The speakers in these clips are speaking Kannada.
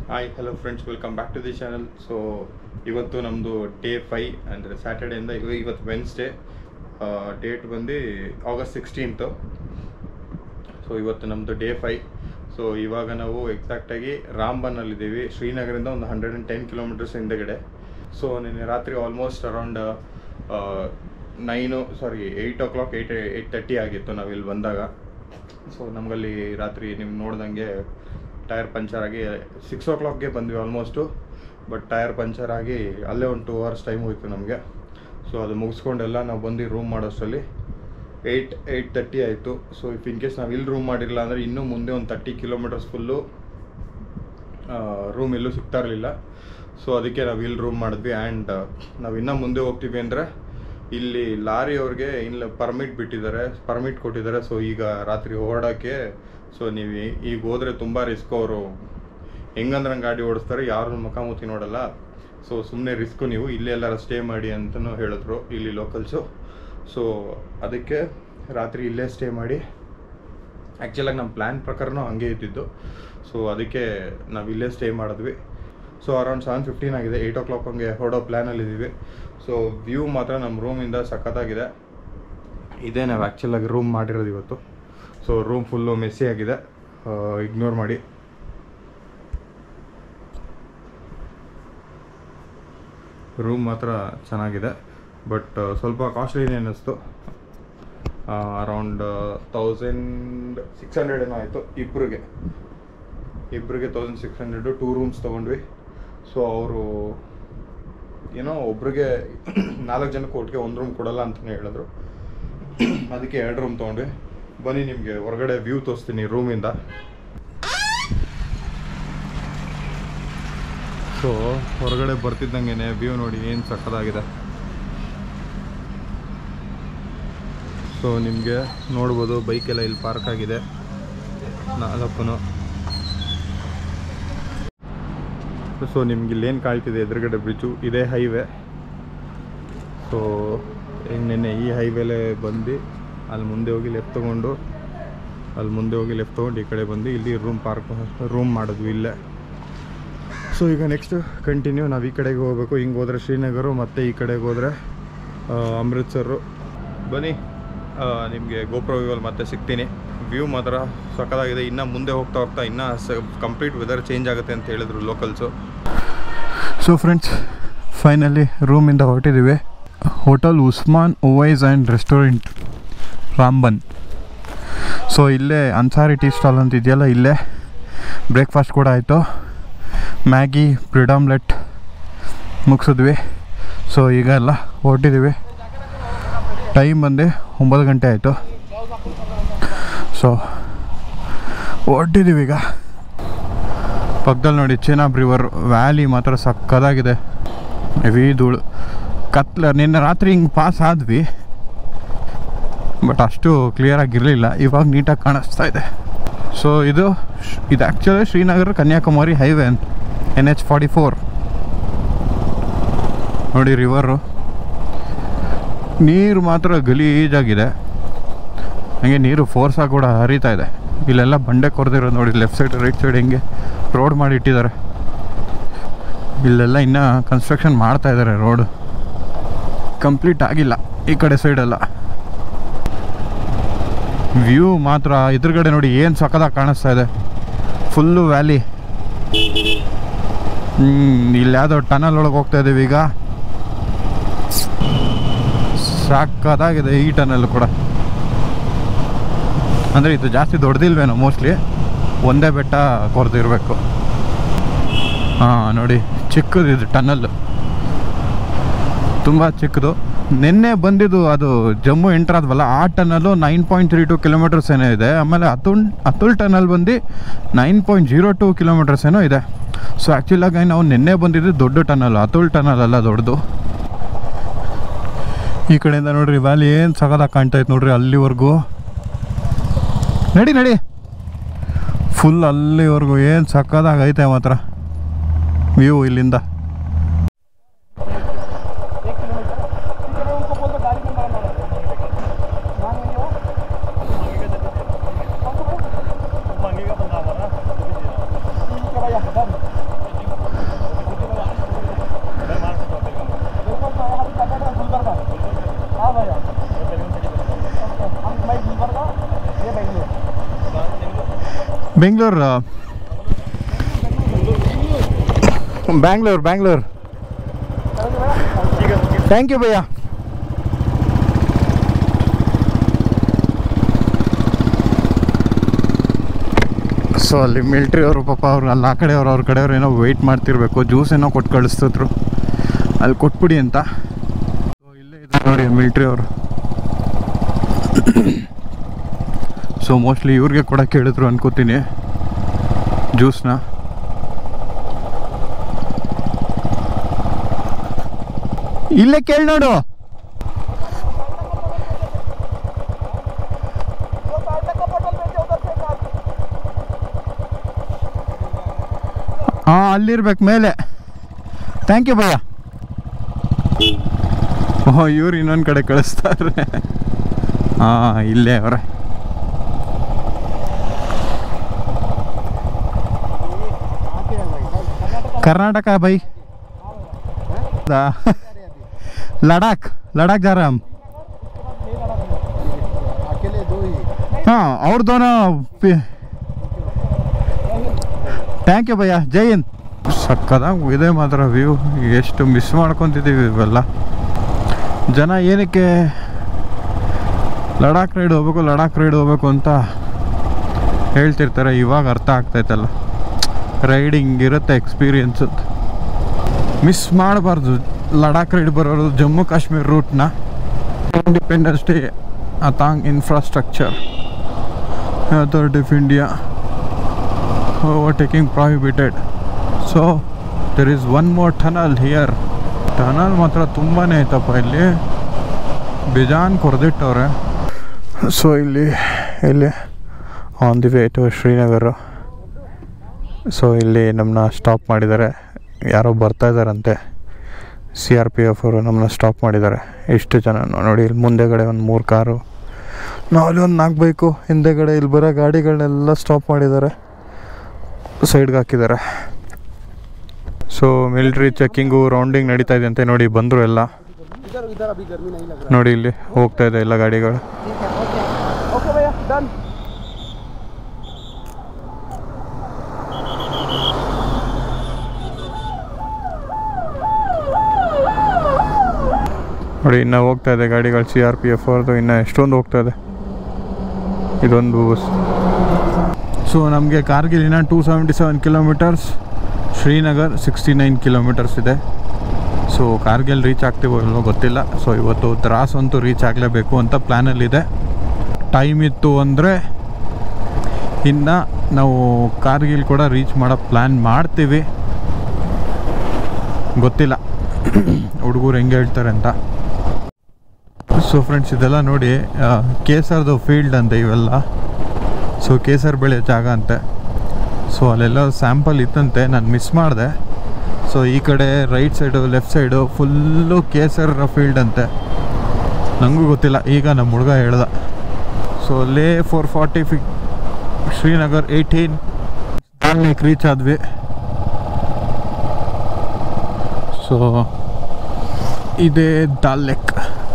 Hi hello friends welcome back to the channel so ಇವತ್ತು ನಮ್ಮದು ಡೇ ಫೈ ಅಂದರೆ ಸ್ಯಾಟರ್ಡೆಯಿಂದ ಇವತ್ತು ವೆನ್ಸ್ಡೇ ಡೇಟ್ ಬಂದು ಆಗಸ್ಟ್ ಸಿಕ್ಸ್ಟೀನ್ತು ಸೊ ಇವತ್ತು ನಮ್ಮದು ಡೇ ಫೈ ಸೊ ಇವಾಗ ನಾವು ಎಕ್ಸಾಕ್ಟಾಗಿ ರಾಂಬನ್ನಲ್ಲಿದ್ದೀವಿ ಶ್ರೀನಗರಿಂದ ಒಂದು ಹಂಡ್ರೆಡ್ ಆ್ಯಂಡ್ ಟೆನ್ ಕಿಲೋಮೀಟರ್ಸ್ ಹಿಂದೆಗಡೆ ಸೊ ನಿನ್ನೆ ರಾತ್ರಿ almost around nine sorry eight o'clock eight eight thirty ಆಗಿತ್ತು ನಾವು ಇಲ್ಲಿ ಬಂದಾಗ ಸೊ ನಮಗಲ್ಲಿ ರಾತ್ರಿ ನೀವು ನೋಡ್ದಂಗೆ ಟೈರ್ ಪಂಚರ್ ಆಗಿ ಸಿಕ್ಸ್ ಓ ಕ್ಲಾಕ್ಗೆ ಬಂದ್ವಿ ಆಲ್ಮೋಸ್ಟು ಬಟ್ ಟೈರ್ ಪಂಚರ್ ಆಗಿ ಅಲ್ಲೇ ಒಂದು ಟೂ ಅವರ್ಸ್ ಟೈಮ್ ಹೋಯ್ತು ನಮಗೆ ಸೊ ಅದು ಮುಗಿಸ್ಕೊಂಡೆಲ್ಲ ನಾವು ಬಂದು ರೂಮ್ ಮಾಡೋಷ್ಟರಲ್ಲಿ ಏಯ್ಟ್ ಏಯ್ಟ್ ತರ್ಟಿ ಆಯಿತು ಸೊ ಇಫ್ ಇನ್ ಕೇಸ್ ನಾವು ಇಲ್ಲಿ ರೂಮ್ ಮಾಡಿರಲಿಲ್ಲ ಅಂದರೆ ಇನ್ನೂ ಮುಂದೆ ಒಂದು ತರ್ಟಿ ಕಿಲೋಮೀಟರ್ಸ್ ಫುಲ್ಲು ರೂಮ್ ಎಲ್ಲೂ ಸಿಗ್ತಾ ಇರಲಿಲ್ಲ ಸೊ ಅದಕ್ಕೆ ನಾವು ಇಲ್ಲಿ ರೂಮ್ ಮಾಡಿದ್ವಿ ಆ್ಯಂಡ್ ನಾವು ಇನ್ನೂ ಮುಂದೆ ಹೋಗ್ತೀವಿ ಅಂದರೆ ಇಲ್ಲಿ ಲಾರಿ ಅವ್ರಿಗೆ ಇಲ್ಲ ಪರ್ಮಿಟ್ ಬಿಟ್ಟಿದ್ದಾರೆ ಪರ್ಮಿಟ್ ಕೊಟ್ಟಿದ್ದಾರೆ ಸೊ ಈಗ ರಾತ್ರಿ ಓಡೋಕ್ಕೆ ಸೊ ನೀವು ಈಗ ಹೋದರೆ ತುಂಬ ರಿಸ್ಕ್ ಅವರು ಹೆಂಗಂದ್ರೆ ಹಂಗೆ ಗಾಡಿ ಓಡಿಸ್ತಾರೆ ಯಾರು ಮುಖಾಮುಖಿ ನೋಡಲ್ಲ ಸೊ ಸುಮ್ಮನೆ ರಿಸ್ಕು ನೀವು ಇಲ್ಲೇ ಎಲ್ಲಾರ ಸ್ಟೇ ಮಾಡಿ ಅಂತಲೂ ಹೇಳಿದ್ರು ಇಲ್ಲಿ ಲೋಕಲ್ಸು ಸೊ ಅದಕ್ಕೆ ರಾತ್ರಿ ಇಲ್ಲೇ ಸ್ಟೇ ಮಾಡಿ ಆ್ಯಕ್ಚುಲಾಗಿ ನಮ್ಮ ಪ್ಲ್ಯಾನ್ ಪ್ರಕಾರನೂ ಹಂಗೆ ಇದ್ದಿದ್ದು ಸೊ ಅದಕ್ಕೆ ನಾವು ಇಲ್ಲೇ ಸ್ಟೇ ಮಾಡಿದ್ವಿ ಸೊ ಅರೌಂಡ್ ಸೆವೆನ್ ಫಿಫ್ಟೀನ್ ಆಗಿದೆ ಏಯ್ಟ್ ಓ ಕ್ಲಾಕ್ ಹಂಗೆ ಹೊರಡೋ ಪ್ಲ್ಯಾನಲ್ಲಿ ಇದ್ದೀವಿ ಸೊ ವ್ಯೂ ಮಾತ್ರ ನಮ್ಮ ರೂಮಿಂದ ಸಖತ್ತಾಗಿದೆ ಇದೇ ನಾವು ಆ್ಯಕ್ಚುಲಾಗಿ ರೂಮ್ ಮಾಡಿರೋದು ಇವತ್ತು ಸೊ ರೂಮ್ ಫುಲ್ಲು ಮೆಸ್ಸಿ ಆಗಿದೆ ಇಗ್ನೋರ್ ಮಾಡಿ ರೂಮ್ ಮಾತ್ರ ಚೆನ್ನಾಗಿದೆ ಬಟ್ ಸ್ವಲ್ಪ ಕಾಸ್ಟ್ಲಿನೇ ಅನ್ನಿಸ್ತು ಅರೌಂಡ್ ತೌಸಂಡ್ ಸಿಕ್ಸ್ ಹಂಡ್ರೆಡ್ ಏನೋ ಆಯಿತು ಇಬ್ಬರಿಗೆ ಇಬ್ಬರಿಗೆ thousand six hundred two rooms ತೊಗೊಂಡ್ವಿ ಸೊ ಅವರು ಏನೋ ಒಬ್ರಿಗೆ ನಾಲ್ಕು ಜನಕ್ಕೆ ಒಟ್ಟಿಗೆ ಒಂದು ರೂಮ್ ಕೊಡಲ್ಲ ಅಂತಲೇ ಹೇಳಿದ್ರು ಅದಕ್ಕೆ ಎರಡು ರೂಮ್ ತೊಗೊಂಡ್ವಿ ಬನ್ನಿ ನಿಮಗೆ ಹೊರಗಡೆ ವ್ಯೂ ತೋರಿಸ್ತೀನಿ ರೂಮಿಂದ ಸೊ ಹೊರಗಡೆ ಬರ್ತಿದ್ದಂಗೆ ವ್ಯೂ ನೋಡಿ ಏನು ಸಕ್ಕದಾಗಿದೆ ಸೊ ನಿಮಗೆ ನೋಡ್ಬೋದು ಬೈಕೆಲ್ಲ ಇಲ್ಲಿ ಪಾರ್ಕ್ ಆಗಿದೆ ನಾಲ್ಕು ಸೊ ನಿಮ್ಗೆ ಇಲ್ಲೇನು ಕಾಯ್ತಿದೆ ಎದುರುಗಡೆ ಬ್ರಿಡ್ಜು ಇದೇ ಹೈವೇ ಸೊ ಈಗ ನಿನ್ನೆ ಈ ಹೈವೇಲೆ ಬಂದು ಅಲ್ಲಿ ಮುಂದೆ ಹೋಗಿ ಲೆಫ್ಟ್ ತೊಗೊಂಡು ಅಲ್ಲಿ ಮುಂದೆ ಹೋಗಿ ಲೆಫ್ಟ್ ತೊಗೊಂಡು ಈ ಕಡೆ ಬಂದು ಇಲ್ಲಿ ರೂಮ್ ಪಾರ್ಕ್ ರೂಮ್ ಮಾಡಿದ್ವಿ ಇಲ್ಲೇ ಸೊ ಈಗ ನೆಕ್ಸ್ಟ್ ಕಂಟಿನ್ಯೂ ನಾವು ಈ ಕಡೆಗೆ ಹೋಗಬೇಕು ಹಿಂಗೆ ಹೋದರೆ ಶ್ರೀನಗರು ಮತ್ತು ಈ ಕಡೆಗೆ ಹೋದರೆ ಅಮೃತ್ಸರು ಬನ್ನಿ ನಿಮಗೆ ಗೋಪ್ರೋ ವ್ಯೂವಲ್ಲಿ ಮತ್ತೆ ಸಿಗ್ತೀನಿ ವ್ಯೂ ಮಾತ್ರ ಸಕ್ಕದಾಗಿದೆ ಇನ್ನು ಮುಂದೆ ಹೋಗ್ತಾ ಹೋಗ್ತಾ ಇನ್ನೂ ಕಂಪ್ಲೀಟ್ ವೆದರ್ ಚೇಂಜ್ ಆಗುತ್ತೆ ಅಂತ ಹೇಳಿದ್ರು ಲೋಕಲ್ಸು ಸೊ ಫ್ರೆಂಡ್ಸ್ ಫೈನಲಿ ರೂಮಿಂದ ಹೊರಟಿದ್ದೀವಿ hotel Usman Owais and restaurant Ramban so ಇಲ್ಲೇ ಅನ್ಸಾರಿ ಟೀ ಸ್ಟಾಲ್ ಅಂತ ಇದೆಯಲ್ಲ ಇಲ್ಲೇ ಬ್ರೇಕ್ಫಾಸ್ಟ್ ಕೂಡ ಆಯಿತು ಮ್ಯಾಗಿ ಬ್ರೆಡ್ ಆಮ್ಲೆಟ್ ಮುಗಿಸಿದ್ವಿ ಸೊ ಈಗ ಎಲ್ಲ ಹೊರಟಿದ್ದೀವಿ ಟೈಮ್ ಬಂದು ಒಂಬತ್ತು ಗಂಟೆ ಆಯಿತು ಸೊ ಹೊರಟಿದ್ದೀವಿ ಈಗ ಪಕ್ಕದಲ್ಲಿ ನೋಡಿ ಚೇನಾಬ್ ರಿವರ್ ವ್ಯಾಲಿ ಮಾತ್ರ ಸಕ್ಕದಾಗಿದೆ ಹೆವಿ ಧೂಳು ಕತ್ಲ ನಿನ್ನೆ ರಾತ್ರಿ ಹಿಂಗೆ ಪಾಸ್ ಆದ್ವಿ ಬಟ್ ಅಷ್ಟು ಕ್ಲಿಯರ್ ಆಗಿರಲಿಲ್ಲ ಇವಾಗ ನೀಟಾಗಿ ಕಾಣಿಸ್ತಾ ಇದೆ ಸೊ ಇದು ಇದು ಆ್ಯಕ್ಚುಲಿ ಶ್ರೀನಗರ ಕನ್ಯಾಕುಮಾರಿ ಹೈವೇ ಅಂತ ಎನ್ ಎಚ್ ಫಾರ್ಟಿ ಫೋರ್ ನೋಡಿ ರಿವರು ನೀರು ಮಾತ್ರ ಗಲೀಜಾಗಿದೆ ಹಾಗೆ ನೀರು ಫೋರ್ಸಾಗಿ ಕೂಡ ಹರಿತಾ ಇದೆ ಇಲ್ಲೆಲ್ಲ ಬಂಡೆ ಕೊರೆದಿರೋದು ನೋಡಿ ಲೆಫ್ಟ್ ಸೈಡ್ ರೈಟ್ ಸೈಡ್ ಹೆಂಗೆ ರೋಡ್ ಮಾಡಿ ಇಟ್ಟಿದ್ದಾರೆ ಇಲ್ಲೆಲ್ಲ ಇನ್ನೂ ಕನ್ಸ್ಟ್ರಕ್ಷನ್ ಮಾಡ್ತಾ ಇದ್ದಾರೆ ರೋಡು ಕಂಪ್ಲೀಟ್ ಆಗಿಲ್ಲ ಈ ಕಡೆ ಸೈಡೆಲ್ಲ ವ್ಯೂ ಮಾತ್ರ ಎದುರುಗಡೆ ನೋಡಿ ಏನು ಸಕ್ಕದಾಗಿ ಕಾಣಿಸ್ತಾ ಇದೆ ಫುಲ್ಲು ವ್ಯಾಲಿ ಇಲ್ಲಿ ಯಾವುದೋ ಟನಲ್ ಒಳಗೆ ಹೋಗ್ತಾ ಇದ್ದೀವಿ ಈಗ ಸಾಕದಾಗಿದೆ ಈ ಟನಲ್ ಕೂಡ ಅಂದರೆ ಇದು ಜಾಸ್ತಿ ದೊಡ್ಡದಿಲ್ವೇನೋ ಮೋಸ್ಟ್ಲಿ ಒಂದೇ ಬೆಟ್ಟ ಕೊರೆದಿರಬೇಕು ಹಾಂ ನೋಡಿ ಚಿಕ್ಕದು ಇದು ಟನಲ್ಲು ತುಂಬ ಚಿಕ್ಕದು ನಿನ್ನೆ ಬಂದಿದ್ದು ಅದು ಜಮ್ಮು ಎಂಟರ್ ಆದ್ವಲ್ಲ ಆ tunnel nine point three two kilometres ಏನೋ ಇದೆ ಆಮೇಲೆ ಅತುಲ್ ಅತುಲ್ ಟನಲ್ ಬಂದು nine point zero two kilometres ಏನೋ ಇದೆ ಸೊ ಆ್ಯಕ್ಚುಲಾಗಿ ನಾವು ನಿನ್ನೆ ಬಂದಿದ್ದು ದೊಡ್ಡ ಟನಲ್ ಅತುಲ್ ಟನಲ್ ಅಲ್ಲ ದೊಡ್ಡದು ಈ ಕಡೆಯಿಂದ ನೋಡ್ರಿ ವ್ಯಾಲಿ ಏನು ಸಗದಾಗಿ ಕಾಣ್ತಾ ಇತ್ತು ನೋಡ್ರಿ ಅಲ್ಲಿವರೆಗೂ ನಡಿ ನಡಿ ಫುಲ್ ಅಲ್ಲಿವರೆಗೂ ಏನು ಸಕ್ಕದಾಗಿ ಐತೆ ಮಾತ್ರ ವ್ಯೂ ಇಲ್ಲಿಂದ Bengaluru Bangalore Bangalore thank you ಭಯ್ಯ ಸೊ ಅಲ್ಲಿ ಮಿಲ್ಟ್ರಿ ಅವರು ಪಾಪ ಅವ್ರು ಅಲ್ಲಿ ಆ ಕಡೆಯವ್ರು ಅವ್ರ ಕಡೆಯವ್ರು ಏನೋ ವೆಯ್ಟ್ ಮಾಡ್ತಿರ್ಬೇಕು ಜ್ಯೂಸ್ ಏನೋ ಕೊಟ್ಟು ಕಳಿಸ್ತಿದ್ರು ಅಲ್ಲಿ ಕೊಟ್ಬಿಡಿ ಅಂತ ಸೊ ಇಲ್ಲೇ ಇದೆ ನೋಡಿ ಮಿಲ್ಟ್ರಿ ಅವರು ಸೊ ಮೋಸ್ಟ್ಲಿ ಇವ್ರಿಗೆ ಕೊಡೋಕೆ ಹೇಳಿದ್ರು ಅನ್ಕೋತೀನಿ ಜ್ಯೂಸ್ನ ಇಲ್ಲೇ ಕೇಳಿ ನೋಡು ಹಾಂ ಅಲ್ಲಿರ್ಬೇಕು ಮೇಲೆ ಥ್ಯಾಂಕ್ ಯು ಭಯ್ಯ ಓಹೋ ಇವ್ರು ಇನ್ನೊಂದು ಕಡೆ ಕಳಿಸ್ತಾರೆ ಹಾಂ ಇಲ್ಲೇ ಅವರೇ कर्नाटक है भाई लद्दाख लद्दाख जा रहे हैं हम अकेले दो ही हाँ और दोनों ಥ್ಯಾಂಕ್ ಯು ಭಯ್ಯ ಜೈ ಹಿಂದ್ ಸಕ್ಕದಾಗ ಇದೆ ಮಾತ್ರ ವ್ಯೂ ಎಷ್ಟು ಮಿಸ್ ಮಾಡ್ಕೊತಿದ್ದೀವಿ ಇವೆಲ್ಲ ಜನ ಏನಕ್ಕೆ ಲಡಾಖ್ ರೈಡ್ ಹೋಗ್ಬೇಕು ಲಡಾಖ್ ರೈಡ್ ಹೋಗ್ಬೇಕು ಅಂತ ಹೇಳ್ತಿರ್ತಾರೆ ಇವಾಗ ಅರ್ಥ ಆಗ್ತೈತಲ್ಲ ರೈಡಿಂಗ್ ಇರುತ್ತೆ ಎಕ್ಸ್ಪೀರಿಯನ್ಸ್ ಮಿಸ್ ಮಾಡಬಾರ್ದು ಲಡಾಖ್ ರೈಡ್ ಬರೋರು ಜಮ್ಮು ಕಾಶ್ಮೀರ್ ರೂಟ್ನ ಇಂಡಿಪೆಂಡೆನ್ಸ್ ಡೇ ಅತಾಂಗ್ infrastructure authority of India overtaking prohibited so there is one more tunnel here tunnel ಮಾತ್ರ ತುಂಬಾ ಐತಪ್ಪ ಇಲ್ಲಿ ಬೇಜಾನ್ ಕೊರೆದಿಟ್ಟವ್ರೆ ಸೊ ಇಲ್ಲಿ ಇಲ್ಲಿ on the way to Srinagar so ಇಲ್ಲಿ ನಮ್ಮನ್ನ ಸ್ಟಾಪ್ ಮಾಡಿದ್ದಾರೆ ಯಾರೋ ಬರ್ತಾ ಇದ್ದಾರಂತೆ ಸಿ ಆರ್ ಪಿ ಎಫ್ ಅವರು ನಮ್ಮನ್ನ ಸ್ಟಾಪ್ ಮಾಡಿದ್ದಾರೆ ಎಷ್ಟು ಜನ ನೋಡಿ ಇಲ್ಲಿ ಮುಂದೆಗಡೆ ಒಂದು ಮೂರು ಕಾರು ನಾವು ಅಲ್ಲಿ ಒಂದು ನಾಲ್ಕು ಬೈಕು ಹಿಂದೆಗಡೆ ಇಲ್ಲಿ ಬರೋ ಗಾಡಿಗಳನ್ನೆಲ್ಲ ಸ್ಟಾಪ್ ಮಾಡಿದ್ದಾರೆ ಸೈಡ್ಗೆ ಹಾಕಿದ್ದಾರೆ ಸೊ ಮಿಲಿಟ್ರಿ ಚೆಕ್ಕಿಂಗು ರೌಂಡಿಂಗ್ ನಡೀತಾ ಇದೆ ಅಂತೆ ನೋಡಿ ಬಂದರು ಎಲ್ಲ इधर इधर अभी गर्मी नहीं लग ನೋಡಿ ಇಲ್ಲಿ ಹೋಗ್ತಾ ಇದೆ ಎಲ್ಲ ಗಾಡಿಗಳು रहा ठीक है ओके ओके भैया डन ನೋಡಿ ಇನ್ನು ಹೋಗ್ತಾ ಇದೆ ಗಾಡಿಗಳು ಸಿ ಆರ್ ಪಿ ಎಫ್ ಅವ್ರದ್ದು ಇನ್ನು ಎಷ್ಟೊಂದು ಹೋಗ್ತಾ ಇದೆ ಇದೊಂದು ಸೊ ನಮಗೆ ಕಾರ್ಗಿಲ್ ಇನ್ನು two seventy seven kilometres Srinagar sixty nine kilometres ಇದೆ ಸೊ ಕಾರ್ಗಿಲ್ ರೀಚ್ ಆಗ್ತೀವೋ ಇಲ್ವೋ ಗೊತ್ತಿಲ್ಲ ಸೊ ಇವತ್ತು ದ್ರಾಸ್ ಅಂತೂ ರೀಚ್ ಆಗಲೇಬೇಕು ಅಂತ ಪ್ಲ್ಯಾನಲ್ಲಿದೆ ಟೈಮ್ ಇತ್ತು ಅಂದರೆ ಇನ್ನು ನಾವು ಕಾರ್ಗಿಲ್ ಕೂಡ ರೀಚ್ ಮಾಡೋ ಪ್ಲ್ಯಾನ್ ಮಾಡ್ತೀವಿ ಗೊತ್ತಿಲ್ಲ ಹುಡುಗರು ಹೆಂಗೆ ಹೇಳ್ತಾರೆ ಅಂತ ಸೊ ಫ್ರೆಂಡ್ಸ್ ಇದೆಲ್ಲ ನೋಡಿ ಆ, ಕೇಸರ್ದು ಫೀಲ್ಡ್ ಅಂತೆ ಇವೆಲ್ಲ ಸೊ ಕೇಸರ್ ಬೆಳೆಯೋ ಜಾಗ ಅಂತೆ ಸೊ ಅಲ್ಲೆಲ್ಲ ಸ್ಯಾಂಪಲ್ ಇತ್ತಂತೆ ನಾನು ಮಿಸ್ ಮಾಡಿದೆ ಸೊ ಈ ಕಡೆ right side left side full ಕೇಸರ್ ಫೀಲ್ಡ್ ಅಂತೆ ನನಗೂ ಗೊತ್ತಿಲ್ಲ ಈಗ ನಮ್ಮ ಹುಡುಗ ಹೇಳ್ದ ಸೊ ಲೇ ಫೋರ್ ಫಾರ್ಟಿ ಫಿ ಶ್ರೀನಗರ್ ಏಯ್ಟೀನ್ ದಾಲ್ನೇಕ್ ರೀಚ್ ಆದ್ವಿ ಸೊ ಇದೇ ದಾಲ್ ಲೇಕ್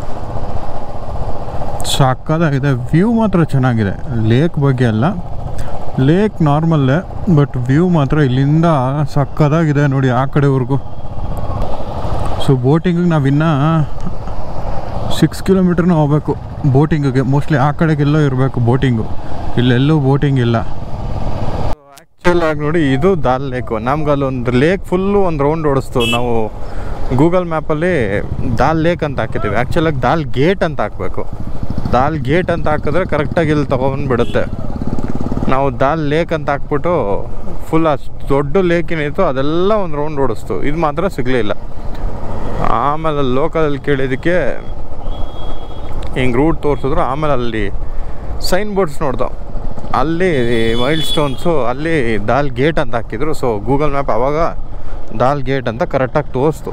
ಸಾಕಾಗಿದೆ ವ್ಯೂ ಮಾತ್ರ ಚೆನ್ನಾಗಿದೆ ಲೇಕ್ ಬಗ್ಗೆ ಅಲ್ಲ ಲೇಕ್ ನಾರ್ಮಲ್ಲೇ ಬಟ್ ವ್ಯೂ ಮಾತ್ರ ಇಲ್ಲಿಂದ ಸಕ್ಕದಾಗಿದೆ ನೋಡಿ ಆ ಕಡೆವರೆಗೂ ಸೊ ಬೋಟಿಂಗಿಗೆ ನಾವಿನ್ನ ಸಿಕ್ಸ್ ಕಿಲೋಮೀಟ್ರ್ನೂ ಹೋಗ್ಬೇಕು ಬೋಟಿಂಗಿಗೆ ಮೋಸ್ಟ್ಲಿ ಆ ಕಡೆಗೆಲ್ಲೋ ಇರಬೇಕು ಬೋಟಿಂಗು ಇಲ್ಲೆಲ್ಲೂ ಬೋಟಿಂಗ್ ಇಲ್ಲ ಆ್ಯಕ್ಚುಲ್ ಆಗಿ ನೋಡಿ ಇದು ದಾಲ್ ಲೇಕು ನಮ್ಗೆ ಅಲ್ಲೊಂದು ಲೇಕ್ ಫುಲ್ಲು ಒಂದು ರೌಂಡ್ ಓಡಿಸ್ತು ನಾವು ಗೂಗಲ್ ಮ್ಯಾಪಲ್ಲಿ ದಾಲ್ ಲೇಕ್ ಅಂತ ಹಾಕಿದ್ದೀವಿ ಆ್ಯಕ್ಚುಲಾಗಿ ದಾಲ್ ಗೇಟ್ ಅಂತ ಹಾಕಬೇಕು ದಾಲ್ ಗೇಟ್ ಅಂತ ಹಾಕಿದ್ರೆ ಕರೆಕ್ಟಾಗಿ ಇಲ್ಲಿ ತೊಗೊಂಡ್ಬಿಡುತ್ತೆ ನಾವು ದಾಲ್ ಲೇಕ್ ಅಂತ ಹಾಕ್ಬಿಟ್ಟು ಫುಲ್ ಅಷ್ಟು ದೊಡ್ಡ ಲೇಕ್ ಏನಿತ್ತು ಅದೆಲ್ಲ ಒಂದು ರೌಂಡ್ ಓಡಿಸ್ತು ಇದು ಮಾತ್ರ ಸಿಗಲಿಲ್ಲ ಆಮೇಲೆ ಲೋಕಲಲ್ಲಿ ಕೇಳಿದ್ದಕ್ಕೆ ಹಿಂಗೆ ರೂಟ್ ತೋರಿಸಿದ್ರು ಆಮೇಲೆ ಅಲ್ಲಿ ಸೈನ್ ಬೋರ್ಡ್ಸ್ ನೋಡ್ದೋ ಅಲ್ಲಿ ಮೈಲ್ ಸ್ಟೋನ್ಸು ಅಲ್ಲಿ ದಾಲ್ ಗೇಟ್ ಅಂತ ಹಾಕಿದ್ರು ಸೊ ಗೂಗಲ್ ಮ್ಯಾಪ್ ಆವಾಗ ದಾಲ್ ಗೇಟ್ ಅಂತ ಕರೆಕ್ಟಾಗಿ ತೋರಿಸ್ತು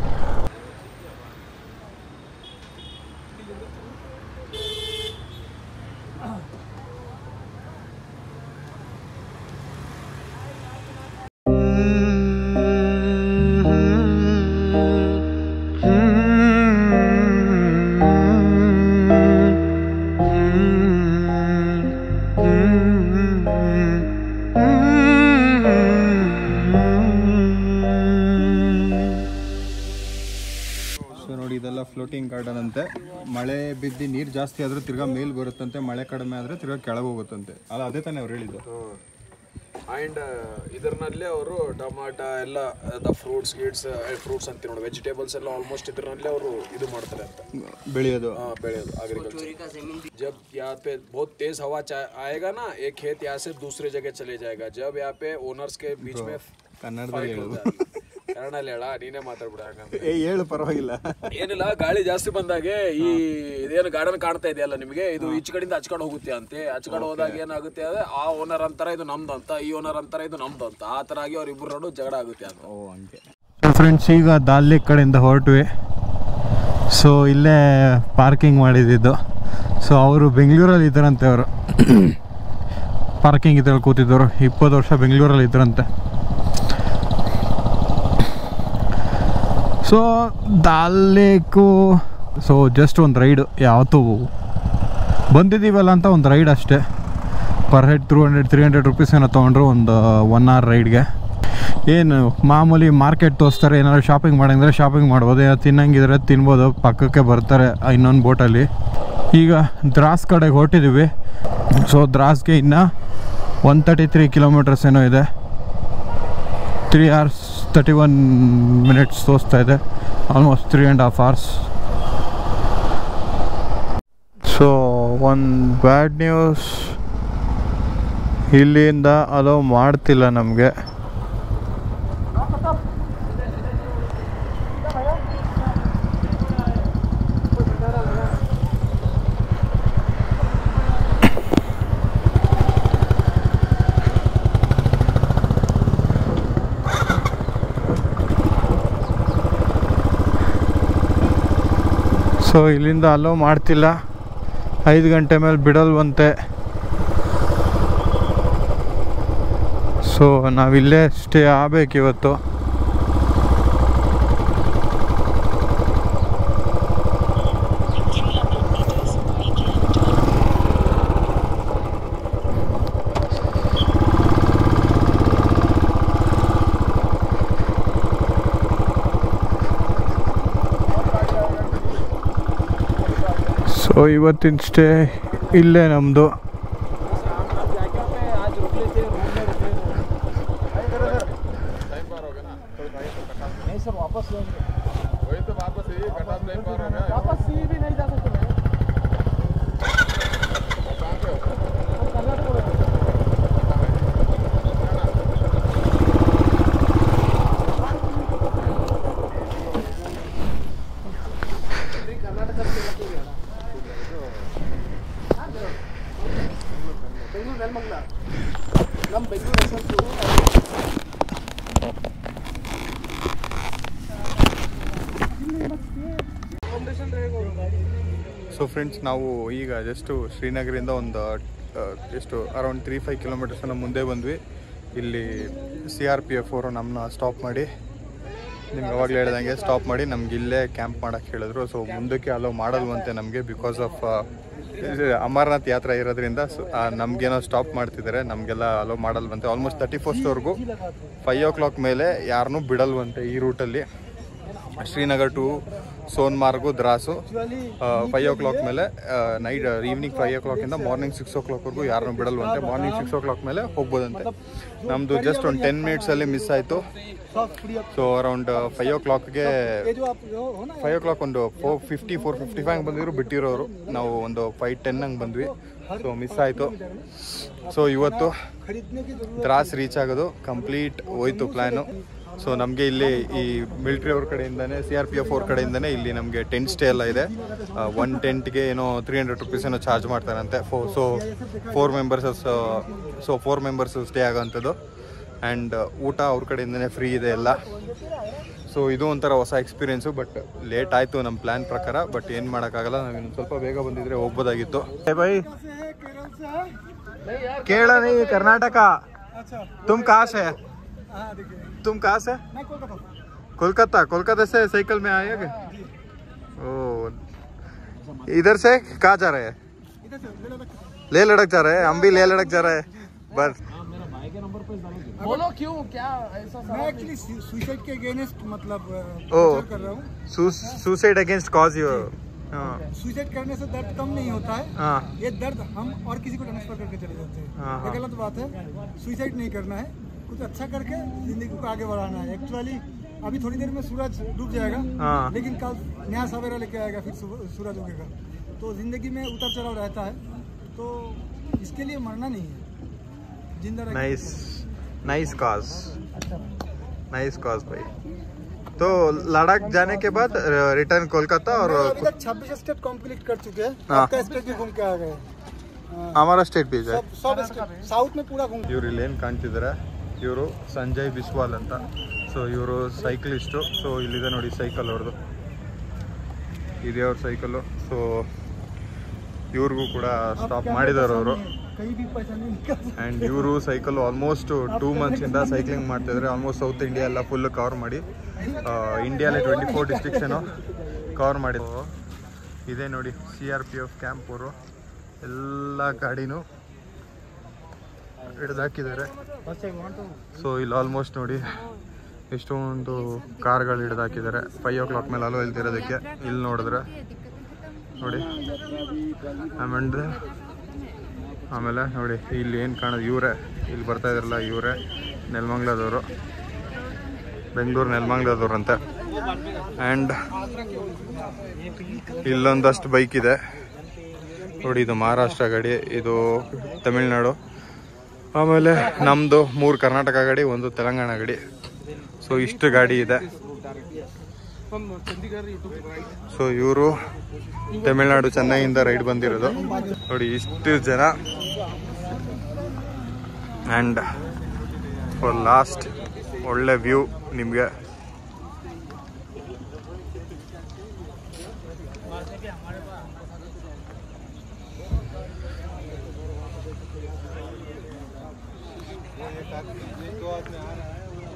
Mm-hmm. ಫ್ಲೋಟಿಂಗ್ ಗಾರ್ಡನ್ ಅಂತೆ ಮಳೆ ಬಿದ್ದು ನೀರು ಜಾಸ್ತಿ ಆದ್ರೆ ತಿರ್ಗಾ ಮೇಲ್ ಬರುತ್ತಂತೆ ಮಳೆ ಕಡಿಮೆ ಆದ್ರೆ ತಿರ್ಗಾ ಕೆಳಗೆ ಹೋಗುತ್ತಂತೆ ಅಲ್ಲ ಅದೇ ತಾನೇ ಅವ್ರು ಹೇಳಿದ್ದು ಆ್ಯಂಡ್ ಇದರಲ್ಲಿ ಅವರು ಟಮಾಟ ಎಲ್ಲ ದ ಫ್ರೂಟ್ಸ್ ಗೀಟ್ಸ್ ಫ್ರೂಟ್ಸ್ ಅಂತೀವಿ ನೋಡಿ ವೆಜಿಟೇಬಲ್ಸ್ ಎಲ್ಲ ಆಲ್ಮೋಸ್ಟ್ ಇದರಲ್ಲಿ ಅವರು ಇದು ಮಾಡ್ತಾರೆ ಅಂತ ಬೆಳೆಯೋದು हाँ ಬೆಳೆಯೋದು agriculture जब यहाँ पे बहुत तेज हवा चा- आएगा ना एक खेत यहाँ से दूसरे जगह चले जाएगा जब यहाँ पे ओनर्स के बीच में ಕನ್ನಡದಲ್ಲಿ ಹೇಳೋದು ಕನ್ನಡಲ್ಲಿ ಹೇಳ ನೀನೇ ಮಾತಾಡ್ಬಿಡ ಹಾಗಂದ್ರೆ ಏ ಹೇಳು ಪರವಾಗಿಲ್ಲ ಏನಿಲ್ಲ ಗಾಳಿ ಜಾಸ್ತಿ ಬಂದಾಗೆ ಈ ಇದೇನು ಗಾರ್ಡನ್ ಕಾಣ್ತಾ ಇದೆಯಲ್ಲ ನಿಮಗೆ ಇದು ಈಚ ಕಡೆಯಿಂದ ಹಚ್ಕೊಂಡು ಹೋಗುತ್ತೆ ಅಂತೆ ಹಚ್ಕೊಂಡು ಹೋದಾಗ ಏನಾಗುತ್ತೆ ಅಂದ್ರೆ ಆ ಓನರ್ ಅಂತಾರ ಇದು ನಮ್ದು ಅಂತ ಈ ಓನರ್ ಅಂತಾರ ಇದು ನಮ್ದು ಅಂತ ಆ ತರ ಆಗಿ ಅವ್ರಿಬ್ರು ನಡು ಜಗಳ ಆಗುತ್ತೆ ಅಂತ ಓ ಹಂಗೆ ಸೊ ಫ್ರೆಂಡ್ಸ್ ಈಗ ದಾಲ್ಲಿ ಕಡೆಯಿಂದ ಹೊರಟ್ವಿ ಸೊ ಇಲ್ಲೇ ಪಾರ್ಕಿಂಗ್ ಮಾಡಿದ್ದು ಸೊ ಅವರು ಬೆಂಗಳೂರಲ್ಲಿ ಇದ್ದಾರಂತೆ ಅವರು ಪಾರ್ಕಿಂಗ್ ಇದ್ರಲ್ಲಿ ಕೂತಿದ್ದವರು ಇಪ್ಪತ್ತು ವರ್ಷ ಬೆಂಗಳೂರಲ್ಲಿ ಇದ್ದರಂತೆ ಸೊ ದಾಲೇಕು ಸೊ ಜಸ್ಟ್ ಒಂದು ರೈಡು ಯಾವತ್ತೂ ಬಂದಿದ್ದೀವಲ್ಲ ಅಂತ ಒಂದು ರೈಡ್ ಅಷ್ಟೇ per head two hundred three hundred rupees ಏನೋ ತೊಗೊಂಡ್ರು ಒಂದು ಒನ್ ಅವರ್ ರೈಡ್ಗೆ ಏನು ಮಾಮೂಲಿ ಮಾರ್ಕೆಟ್ ತೋರಿಸ್ತಾರೆ ಏನಾದ್ರು ಶಾಪಿಂಗ್ ಮಾಡಂದ್ರೆ ಶಾಪಿಂಗ್ ಮಾಡ್ಬೋದು ಏನೋ ತಿನ್ನಂಗಿದ್ರೆ ತಿನ್ಬೋದು ಪಕ್ಕಕ್ಕೆ ಬರ್ತಾರೆ ಇನ್ನೊಂದು ಬೋಟಲ್ಲಿ ಈಗ ದ್ರಾಸ್ ಕಡೆಗೆ ಹೊರಟಿದ್ದೀವಿ ಸೊ ದ್ರಾಸ್ಗೆ ಇನ್ನು ಒನ್ ತರ್ಟಿ ತ್ರೀ ಕಿಲೋಮೀಟರ್ಸ್ ಏನೋ ಇದೆ three hours thirty one minutes ತೋರಿಸ್ತಾ ಇದೆ almost three and half hours so ಒಂದು ಬ್ಯಾಡ್ ನ್ಯೂಸ್ ಇಲ್ಲಿಂದ ಅಲೋ ಮಾಡ್ತಿಲ್ಲ ನಮಗೆ ಸೊ ಇಲ್ಲಿಂದ ಅಲೋ ಮಾಡ್ತಿಲ್ಲ ಐದು ಗಂಟೆ ಮೇಲೆ ಬಿಡಲ್ವಂತೆ ಸೊ ನಾವಿಲ್ಲೇ ಸ್ಟೇ ಆಗ್ಬೇಕು ಇವತ್ತು ಸೊ ಇವತ್ತಿನ ಸ್ಟೇ ಇಲ್ಲೇ ನಮ್ಮದು नहीं सर वापस वही तो वापस ही वापस ही भी नहीं जा सकते मैं। ಬೆಂಗಳೂರು ನೆಲಮಂಗಲ ನಮ್ಮ ಬೆಂಗಳೂರು ಹೆಸರು ಸೊ ಫ್ರೆಂಡ್ಸ್ ನಾವು ಈಗ ಜಸ್ಟು ಶ್ರೀನಗರಿಂದ ಒಂದು ಆ, ಎಷ್ಟು ಅರೌಂಡ್ ತ್ರೀ ಫೈವ್ ಕಿಲೋಮೀಟರ್ಸನ್ನು ಮುಂದೆ ಬಂದ್ವಿ ಇಲ್ಲಿ ಸಿ ಆರ್ ಪಿ ಎಫ್ ಅವರು ನಮ್ಮನ್ನ ಸ್ಟಾಪ್ ಮಾಡಿ ನಿಮ್ಗೆ ಅವಾಗಲೇ ಹೇಳ್ದಂಗೆ ಸ್ಟಾಪ್ ಮಾಡಿ ನಮ್ಗೆ ಇಲ್ಲೇ ಕ್ಯಾಂಪ್ ಮಾಡೋಕ್ಕೆ ಹೇಳಿದ್ರು ಸೊ ಮುಂದಕ್ಕೆ ಅಲೋ ಮಾಡಲ್ವಂತೆ ನಮಗೆ ಬಿಕಾಸ್ ಆಫ್ ಅಮರನಾಥ್ ಯಾತ್ರೆ ಇರೋದ್ರಿಂದ ಸೊ ನಮಗೇನೋ ಸ್ಟಾಪ್ ಮಾಡ್ತಿದ್ದಾರೆ ನಮಗೆಲ್ಲ ಅಲೋ ಮಾಡಲ್ವಂತೆ ಆಲ್ಮೋಸ್ಟ್ ತರ್ಟಿ ಫಸ್ಟ್ವರೆಗೂ ಫೈವ್ ಓ ಕ್ಲಾಕ್ ಮೇಲೆ ಯಾರನ್ನೂ ಬಿಡಲ್ವಂತೆ ಈ ರೂಟಲ್ಲಿ Srinagar to Sonmarg Dras five o'clock ಮೇಲೆ ನೈಟ್ ಈವ್ನಿಂಗ್ ಫೈವ್ ಓ ಕ್ಲಾಕಿಂದ ಮಾರ್ನಿಂಗ್ ಸಿಕ್ಸ್ ಓ ಕ್ಲಾಕ್ವರೆಗೂ ಯಾರನ್ನೂ ಬಿಡಲ್ವಂತೆ ಮಾರ್ನಿಂಗ್ ಸಿಕ್ಸ್ ಓ ಕ್ಲಾಕ್ ಮೇಲೆ ಹೋಗ್ಬೋದಂತೆ ನಮ್ಮದು ಜಸ್ಟ್ ಒಂದು ಟೆನ್ ಮಿನಿಟ್ಸಲ್ಲಿ ಮಿಸ್ ಆಯಿತು ಸೊ ಅರೌಂಡ್ ಫೈವ್ ಓ ಕ್ಲಾಕ್ಗೆ ಫೈವ್ ಓ ಕ್ಲಾಕ್ ಒಂದು four fifty four fifty five ಬಂದಿದ್ರು ಬಿಟ್ಟಿರೋರು ನಾವು ಒಂದು ಫೈವ್ ಟೆನ್ ಹಂಗೆ ಬಂದ್ವಿ ಸೊ ಮಿಸ್ ಆಯಿತು ಸೊ ಇವತ್ತು ದ್ರಾಸ್ ರೀಚ್ ಆಗೋದು ಕಂಪ್ಲೀಟ್ ಹೋಯ್ತು ಪ್ಲ್ಯಾನು ಸೊ ನಮಗೆ ಇಲ್ಲಿ ಈ ಮಿಲಿಟ್ರಿ ಅವ್ರ ಕಡೆಯಿಂದನೇ ಸಿ ಆರ್ ಪಿ ಎಫ್ ಅವ್ರ ಕಡೆಯಿಂದನೇ ಇಲ್ಲಿ ನಮಗೆ ಟೆಂಟ್ ಸ್ಟೇ ಎಲ್ಲ ಇದೆ ಒನ್ ಟೆಂಟ್ಗೆ ಏನೋ ತ್ರೀ ಹಂಡ್ರೆಡ್ ರುಪೀಸ್ ಏನೋ ಚಾರ್ಜ್ ಮಾಡ್ತಾರಂತೆ ಫೋ so four members so four members stay ಆಗೋವಂಥದ್ದು ಆ್ಯಂಡ್ ಊಟ ಅವ್ರ ಕಡೆಯಿಂದನೇ ಫ್ರೀ ಇದೆ ಎಲ್ಲ ಸೊ ಇದು ಒಂಥರ ಹೊಸ ಎಕ್ಸ್ಪೀರಿಯೆನ್ಸು ಬಟ್ ಲೇಟ್ ಆಯಿತು ನಮ್ಮ ಪ್ಲ್ಯಾನ್ ಪ್ರಕಾರ ಬಟ್ ಏನು ಮಾಡೋಕ್ಕಾಗಲ್ಲ ನಾವು ಇನ್ನೊಂದು ಸ್ವಲ್ಪ ಬೇಗ ಬಂದಿದ್ರೆ ಹೋಗ್ಬೋದಾಗಿತ್ತು ಬೈ ಕೇರಳ ನೀ ಕರ್ನಾಟಕ ತುಮ್ ಕहाँ से है तुम कहाँ से कोलकाता कोलकाता से साइकिल में आए क्या ओ इधर से कहाँ जा रहे हैं ले लड़क जा रहे हैं हम भी ले लड़क जा रहे हैं बस बोलो क्यों क्या ऐसा मैं सवाल एक्चुअली सुसाइड के अगेंस्ट मतलब अ, ओ। प्रचार कर रहा हूँ suicide against cause you suicide करने से दर्द कम नहीं होता है हाँ ये दर्द हम और किसी को ट्रांसफर करके चले जाते हैं हाँ, ये हाँ। गलत बात है सुसाइड नहीं करना है कुछ अच्छा करके जिंदगी को आगे बढ़ाना है एक्चुअली अभी थोड़ी देर में सूरज डूब जाएगा हाँ। लेकिन कल नया सवेरा लेके आएगा फिर सुबह- सूरज उगेगा तो जिंदगी में उतर चढ़ाव रहता है तो इसके लिए मरना नहीं है जिंदा रह nice nice cause nice cause भाई तो लद्दाख जाने के बाद रिटर्न कोलकाता और मैं अभी तक 26 स्टेट कंप्लीट कर चुके हैं हाँ। आपका स्टेट भी घूम के आ गए हाँ, हमारा स्टेट भी है सब सब स्टेट साउथ में पूरा घूम ಇವ್ರು ಇಲ್ಲಿ ಏನು ಕಾಣ್ತಿದ್ದಾರೆ ಇವರು ಸಂಜಯ್ ಬಿಸ್ವಾಲ್ ಅಂತ ಸೊ ಇವರು ಸೈಕ್ಲಿಸ್ಟು ಸೊ ಇಲ್ಲಿದೆ ನೋಡಿ ಸೈಕಲ್ ಅವ್ರದ್ದು ಇದೆ ಅವ್ರ ಸೈಕಲ್ಲು ಸೊ ಇವ್ರಿಗೂ ಕೂಡ ಸ್ಟಾಪ್ ಮಾಡಿದ್ದಾರೆ ಅವರು कहीं भी पैसा नहीं निकल ಆ್ಯಂಡ್ ಇವರು ಸೈಕಲ್ ಆಲ್ಮೋಸ್ಟ್ ಟೂ ಮಂತ್ಸಿಂದ ಸೈಕ್ಲಿಂಗ್ ಮಾಡ್ತಿದ್ದಾರೆ ಆಲ್ಮೋಸ್ಟ್ ಸೌತ್ ಇಂಡಿಯಾ ಎಲ್ಲ ಫುಲ್ ಕವರ್ ಮಾಡಿ ಇಂಡಿಯಾಲಿ ಟ್ವೆಂಟಿ ಫೋರ್ ಡಿಸ್ಟ್ರಿಕ್ಷನು ಕವರ್ ಮಾಡಿ ಇದೆ ನೋಡಿ C R P F camp ಅವರು ಎಲ್ಲ ಗಾಡಿನೂ ಹಿಡ್ದಾಕಿದ್ದಾರೆ ಸೊ ಇಲ್ಲಿ ಆಲ್ಮೋಸ್ಟ್ ನೋಡಿ ಎಷ್ಟೊಂದು ಕಾರ್ಗಳು ಹಿಡ್ದಾಕಿದ್ದಾರೆ ಫೈವ್ ಓ ಕ್ಲಾಕ್ ಮೇಲೆ ಅಲೋ ಇಲ್ದಿರೋದಕ್ಕೆ ಇಲ್ಲಿ ನೋಡಿದ್ರೆ ನೋಡಿ ಆಮೇಲೆ ಆಮೇಲೆ ನೋಡಿ ಇಲ್ಲಿ ಏನು ಕಾಣೋದು ಇವರೇ ಇಲ್ಲಿ ಬರ್ತಾ ಇದ್ರಲ್ಲ ಇವರೇ ನೆಲಮಂಗ್ಲದವರು ಬೆಂಗಳೂರು ನೆಲಮಂಗ್ಲದವ್ರು ಅಂತ ಆ್ಯಂಡ್ ಇಲ್ಲೊಂದಷ್ಟು ಬೈಕ್ ಇದೆ ನೋಡಿ ಇದು ಮಹಾರಾಷ್ಟ್ರ ಗಾಡಿ ಇದು ತಮಿಳ್ನಾಡು ಆಮೇಲೆ ನಮ್ಮದು ಮೂರು ಕರ್ನಾಟಕ ಗಾಡಿ ಒಂದು ತೆಲಂಗಾಣ ಗಾಡಿ ಸೊ ಇಷ್ಟು ಗಾಡಿ ಇದೆ ಸೊ ಇವರು ತಮಿಳ್ನಾಡು ಚೆನ್ನೈಯಿಂದ ರೈಡ್ ಬಂದಿರೋದು ನೋಡಿ ಇಷ್ಟು ಜನ ಆ್ಯಂಡ್ ಫಾರ್ ಲಾಸ್ಟ್ ಒಳ್ಳೆ ವ್ಯೂ ನಿಮಗೆ